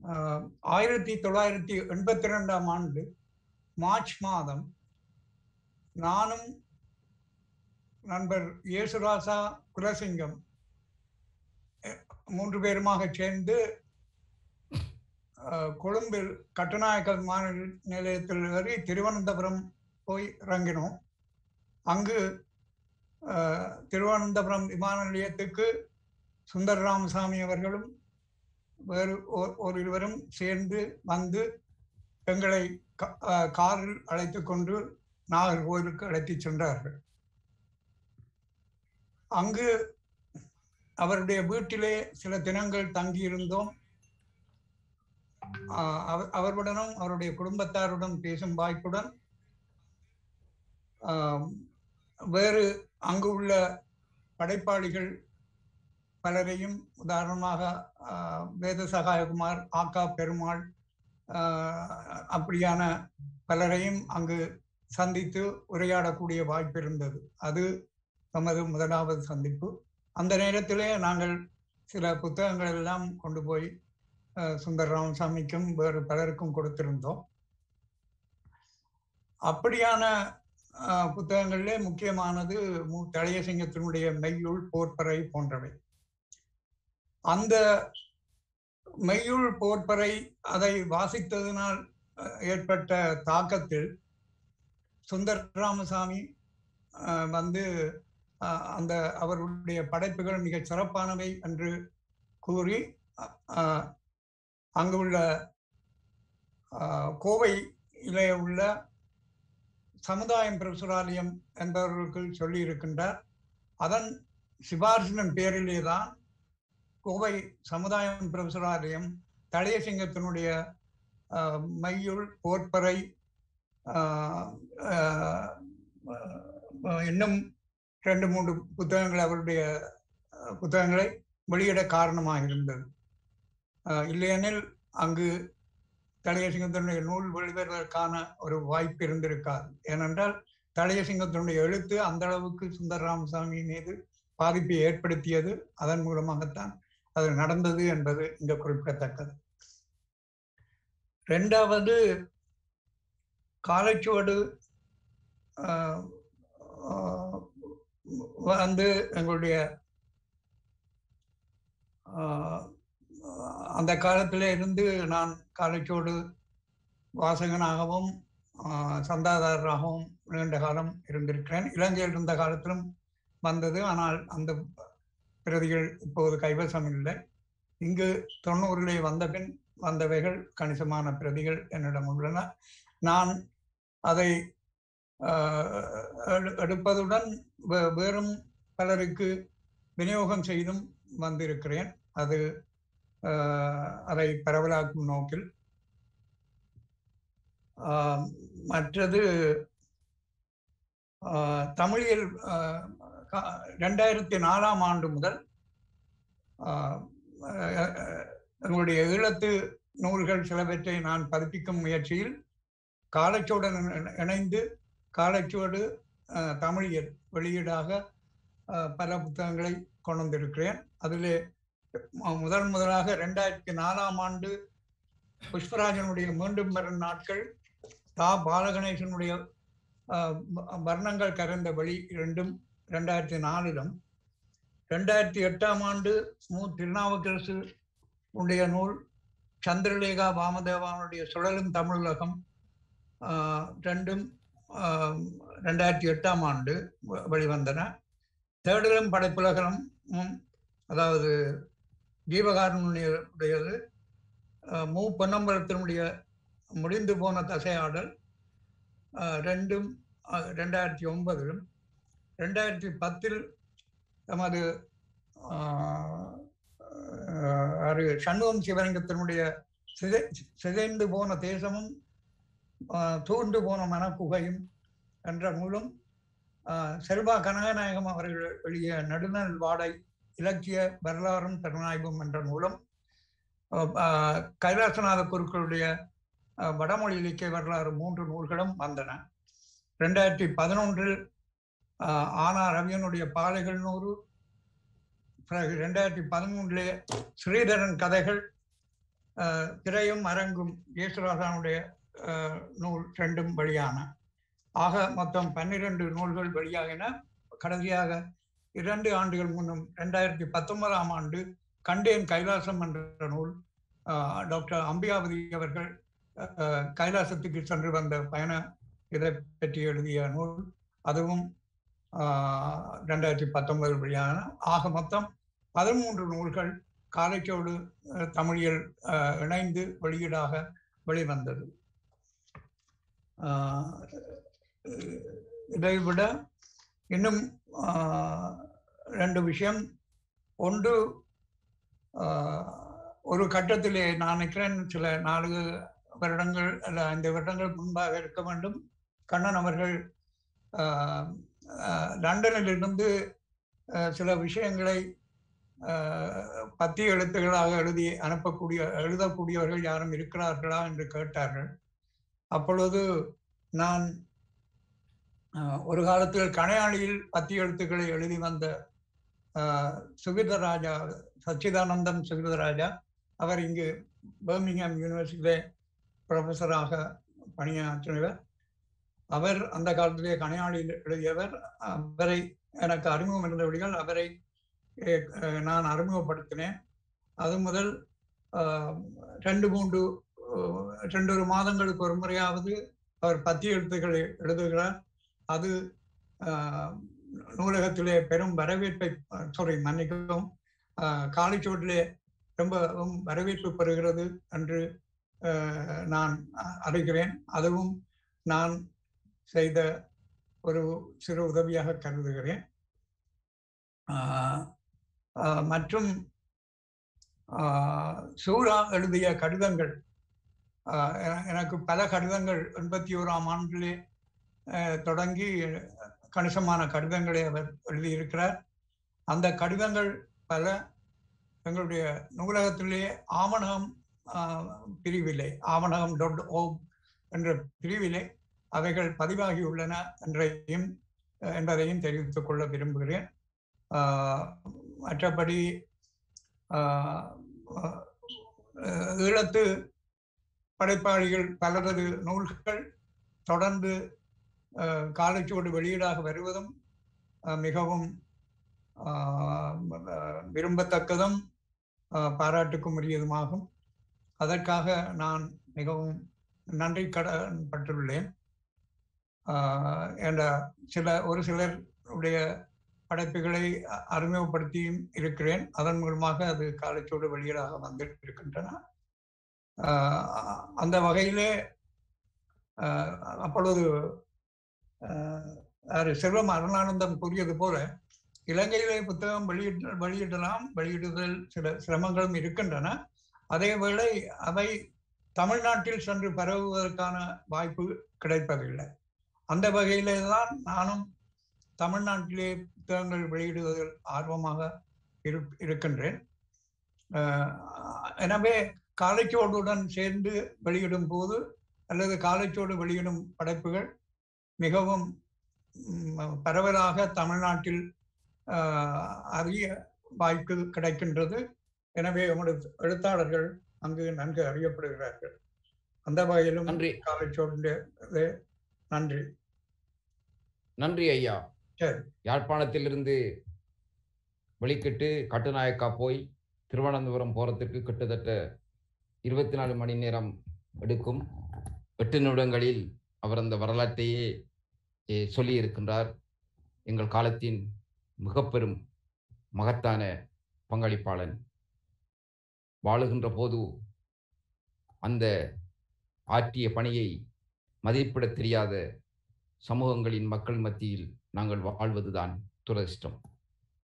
ஆஹ், ஆயிரத்தி தொள்ளாயிரத்தி எண்பத்தி ரெண்டாம் ஆண்டு மார்ச் மாதம் நானும் நண்பர் இயேசுராசா குலசிங்கம் அஹ், மூன்று பேருமாக சேர்ந்து ஆஹ், கொழும்பில் கட்டுநாயக்கல் விமான நிலையத்தில் ஏறி திருவனந்தபுரம் போய் இறங்கினோம் அங்கு ஆஹ், திருவனந்தபுரம் விமான நிலையத்துக்கு சுந்தர் ராமசாமி அவர்களும் வேறு ஓ- ஓரிருவரும் சேர்ந்து வந்து எங்களை கா- ஆஹ், காரில் அழைத்து கொண்டு நாகர்கோவிலுக்கு அழைத்துச் சென்றார்கள் அங்கு அவருடைய வீட்டிலே சில தினங்கள் தங்கியிருந்தோம் ஆஹ் அவ- அவர்களுடனும் அவருடைய குடும்பத்தாருடன் பேசும் வாய்ப்புடன் ஆஹ் வேறு அங்கு உள்ள படைப்பாளிகள் பலரையும் உதாரணமாக ஆஹ் வேத சகாயகுமார் ஆக்கா பெருமாள் ஆஹ் அப்படியான பலரையும் அங்கு சந்தித்து உரையாடக்கூடிய வாய்ப்பு இருந்தது அது நமது முதலாவது சந்திப்பு அந்த நேரத்திலே நாங்கள் சில புத்தகங்கள் எல்லாம் கொண்டு போய் அஹ், சுந்தர் ராமசாமிக்கும் வேறு பலருக்கும் கொடுத்திருந்தோம் அப்படியான அஹ், புத்தகங்களிலே முக்கியமானது மு தளையசிங்கத்தினுடைய மெய்யுள் போர்ப்பறை போன்றவை அந்த மெய்யுள் போர்ப்பறை அதை வாசித்ததினால் அஹ், ஏற்பட்ட தாக்கத்தில் சுந்தர் ராமசாமி அஹ், வந்து அஹ், அந்த அவருடைய படைப்புகள் மிகச் சிறப்பானவை என்று கூறி அஹ், அங்கு உள்ள அஹ், கோவையிலே உள்ள சமுதாயம் பிரசுராலயம் என்பவர்களுக்கு சொல்லி இருக்கின்றார் அதன் சிபார்சின் பேரிலே தான் கோவை சமுதாயம் பிரசுராலயம் தளையசிங்கத்தினுடைய அஹ், மையுள் போர்ப்பறை ஆஹ், ஆஹ், ஆஹ், இன்னும் ரெண்டு மூன்று புத்தகங்கள் அவருடைய அஹ், புத்தகங்களை வெளியிட காரணமாக இருந்தது ஆஹ், இல்லையெனில் அங்கு தளையசிங்கத்தினுடைய நூல் வெளிவருவதற்கான ஒரு வாய்ப்பு இருந்திருக்காது ஏனென்றால் தளையசிங்கத்தினுடைய எழுத்து அந்த அளவுக்கு சுந்தர ராமசாமி மீது பாதிப்பை ஏற்படுத்தியது அதன் மூலமாகத்தான் அது நடந்தது என்பது இங்க குறிப்பிடத்தக்கது ரெண்டாவது காலைச்சுவடு ஆஹ், ஆஹ், வந்து எங்களுடைய ஆஹ், அந்த காலத்திலே இருந்து நான் காலைச்சோடு வாசகனாகவும் ஆஹ், சந்தாதாரராகவும் நீண்ட காலம் இருந்திருக்கிறேன் இலங்கையில் இருந்த காலத்திலும் வந்தது ஆனால் அந்த பிரதிகள் இப்போது கைவசம் இல்லை இங்கு தொண்ணூறிலே வந்த பின் வந்தவைகள் கணிசமான பிரதிகள் என்னிடம் உள்ளன நான் அதை ஆஹ், எடு- எடுப்பதுடன் வே- வேறும் பலருக்கு விநியோகம் செய்தும் வந்திருக்கிறேன் அது ஆஹ், அதை பரவலாக்கும் நோக்கில் ஆஹ், மற்றது ஆஹ், தமிழில் ஆஹ், கா- ரெண்டாயிரத்தி நாலாம் ஆண்டு முதல் ஆஹ், ஆஹ், எங்களுடைய ஈழத்து நூல்கள் சிலவற்றை நான் பதிப்பிக்கும் முயற்சியில் காலச்சுவடன் இணை- இணைந்து காலச்சுவடு ஆஹ், தமிழியல் வெளியீடாக ஆஹ், பல புத்தகங்களை கொண்டு வந்திருக்கிறேன் அதிலே மு- முதல் முதலாக ரெண்டாயிரத்தி நாலாம் ஆண்டு புஷ்பராஜனுடைய மீண்டும் வரும் நாட்கள் தா பாலகணேசனுடைய ஆஹ், வ- வர்ணங்கள் கரைந்த வழி இரண்டும் ரெண்டாயிரத்தி நாலிலும் ரெண்டாயிரத்தி எட்டாம் ஆண்டு மு திருநாவுக்கரசு உடைய நூல் சந்திரலேகா வாமதேவானுடைய சுழலும் தமிழகம் ஆஹ், ரெண்டும் ஆஹ், ரெண்டாயிரத்தி எட்டாம் ஆண்டு வ- வெளிவந்தன தேடலும் படைப்புலகம் அதாவது ஜீவகாரனுடைய உடையது ஆஹ், மு பொன்னம்பலத்தினுடைய முடிந்து போன தசையாடல் ஆஹ், ரெண்டும் ஆஹ், ரெண்டாயிரத்தி ஒன்பதிலும் ரெண்டாயிரத்தி பத்தில் நமது ஆஹ், ஆஹ், அது சண்முகம் சிவலிங்கத்தினுடைய சிதை சிதைந்து போன தேசமும் ஆஹ், தூண்டு போன மனக்குகையும் என்ற நூலும் ஆஹ், செல்வா கனகநாயகம் அவர்கள் வெளிய நடுநல் வாடை இலக்கிய வரலாறும் திறனாய்வும் என்ற நூலும் ஆஹ், ஆஹ், கைலாசநாத குருக்களுடைய ஆஹ், வடமொழி இலக்கிய வரலாறு மூன்று நூல்களும் வந்தன ரெண்டாயிரத்தி பதினொன்றில் ஆஹ், ஆனா ரவியனுடைய பாலைகள் நூறு பிறகு ரெண்டாயிரத்தி பதிமூன்றிலே ஸ்ரீதரன் கதைகள் அஹ், திரையும் அரங்கும் இயேசுராசானுடைய அஹ், நூல் ரெண்டும் வெளியான ஆக மொத்தம் பன்னிரண்டு நூல்கள் வெளியாகின கடைசியாக இரண்டு ஆண்டுகள் முன்னும் ரெண்டாயிரத்தி பத்தொன்பதாம் ஆண்டு கண்டேன் கைலாசம் என்ற நூல் அஹ், டாக்டர் அம்பிகாபதி அவர்கள் அஹ், கைலாசத்துக்கு சென்று வந்த பயண இதை பற்றி எழுதிய நூல் அதுவும் ஆஹ், ரெண்டாயிரத்தி பத்தொன்பது வெளியான ஆக மொத்தம் பதிமூன்று நூல்கள் காலைச்சோடு அஹ், தமிழில் அஹ், இணைந்து வெளியீடாக வெளிவந்தது ஆஹ், இதை விட இன்னும் ஆஹ், ரெண்டு விஷயம் ஒன்று ஆஹ், ஒரு கட்டத்திலே நான் நினைக்கிறேன் சில நான்கு வருடங்கள் அல்ல ஐந்து வருடங்கள் முன்பாக இருக்க வேண்டும் கண்ணன் அவர்கள் ஆஹ், ஆஹ், லண்டனிலிருந்து ஆஹ், சில விஷயங்களை ஆஹ், பத்திய எழுத்துக்களாக எழுதி அனுப்பக்கூடிய எழுதக்கூடியவர்கள் யாரும் இருக்கிறார்களா என்று கேட்டார்கள் அப்பொழுது நான் ஆஹ், ஒரு காலத்தில் கணையாளியில் பத்திய எழுத்துக்களை எழுதி வந்த ஆஹ், சுகிதராஜா சச்சிதானந்தம் சுகிதராஜா அவர் இங்கு பர்மிங்ஹாம் யூனிவர்சிட்டியிலே ப்ரொஃபஸராக பணியாற்றினவர் அவர் அந்த காலத்திலே கணையாளியில் எழுதியவர் அவரை எனக்கு அறிமுகம் இருந்தபடியால் அவரை அஹ், அஹ், நான் அறிமுகப்படுத்தினேன் அது முதல் ஆஹ், ரெண்டு மூன்று ஆஹ், ரெண்டு ஒரு மாதங்களுக்கு ஒரு முறையாவது அவர் பத்திய எழுத்துக்களை எழுதுகிறார் அது ஆஹ், நூலகத்திலே பெரும் வரவேற்பை சாரி மன்னிக்கவும் ஆஹ், காலைச்சோட்டிலே ரொம்பவும் வரவேற்பு பெறுகிறது என்று ஆஹ், நான் அ- அறிகிறேன் அதுவும் நான் செய்த ஒரு சிறு உதவியாக கருதுகிறேன் ஆஹ், ஆஹ், மற்றும் ஆஹ், சூரா எழுதிய கடிதங்கள் ஆஹ், எ- எனக்கு பல கடிதங்கள் எண்பத்தி ஓராம் ஆண்டிலே ஆஹ், தொடங்கி கணிசமான கடிதங்களை அவர் எழுதியிருக்கிறார் அந்த கடிதங்கள் பல எங்களுடைய நூலகத்திலே ஆவணகம் ஆஹ், பிரிவிலே ஆவணகம் டாட் ஓ என்ற பிரிவிலே அவைகள் பதிவாகியுள்ளன என்றையும் என்பதையும் தெரிவித்துக் கொள்ள விரும்புகிறேன் ஆஹ், மற்றபடி ஆஹ், ஆஹ், ஈழத்து படைப்பாளிகள் பலரது நூல்கள் தொடர்ந்து ஆஹ், காலைச்சோடு வெளியீடாக வருவதும் ஆஹ், மிகவும் ஆஹ், ஆஹ், விரும்பத்தக்கதும் ஆஹ், பாராட்டுக்கும் உரியதுமாகும் அதற்காக நான் மிகவும் நன்றி கடன் பட்டுள்ளேன் ஆஹ், என்ற சில ஒரு சிலருடைய படைப்புகளை அ- அறிமுகப்படுத்தியும் இருக்கிறேன் அதன் மூலமாக அது காலைச்சோடு வெளியீடாக வந்திருக்கின்றன ஆஹ், அந்த வகையிலே ஆஹ், அப்பொழுது ஆஹ், யாரு செல்வம் அருணானந்தம் கூறியது போல இலங்கையிலே புத்தகம் வெளியிட வெளியிடலாம் வெளியிடுதல் சில சிரமங்களும் இருக்கின்றன அதேவேளை அவை தமிழ்நாட்டில் சென்று பரவுவதற்கான வாய்ப்பு கிடைப்பதில்லை அந்த வகையிலே தான் நானும் தமிழ்நாட்டிலே புத்தகங்கள் வெளியிடுவதில் ஆர்வமாக இரு இருக்கின்றேன் ஆஹ் எனவே காலைச்சோடுடன் சேர்ந்து வெளியிடும் போது அல்லது காலைச்சோடு வெளியிடும் படைப்புகள் மிகவும் ம், பரவலாக தமிழ்நாட்டில் ஆஹ், அறிய வாய்ப்பு கிடைக்கின்றது எனவே உங்களது எழுத்தாளர்கள் அங்கு நன்கு அறியப்படுகிறார்கள் அந்த வகையிலும் நன்றி காலைச்சோடு இது நன்றி நன்றி ஐயா சரி யாழ்ப்பாணத்திலிருந்து வெளிக்கிட்டு கட்டுநாயக்கா போய் திருவனந்தபுரம் போகிறதுக்கு கிட்டத்தட்ட இருபத்தி நாலு மணி நேரம் எடுக்கும் எட்டு நிமிடங்களில் அவர் அந்த வரலாற்றையே ஏ, சொல்லியிருக்கின்றார் எங்கள் காலத்தின் மிகப்பெரும் மகத்தான பங்களிப்பாளன் வாழுகின்ற போது அந்த ஆற்றிய பணியை மதிப்பிடத் தெரியாத சமூகங்களின் மக்கள் மத்தியில் நாங்கள் வாழ்வதுதான் துரதிர்ஷ்டம்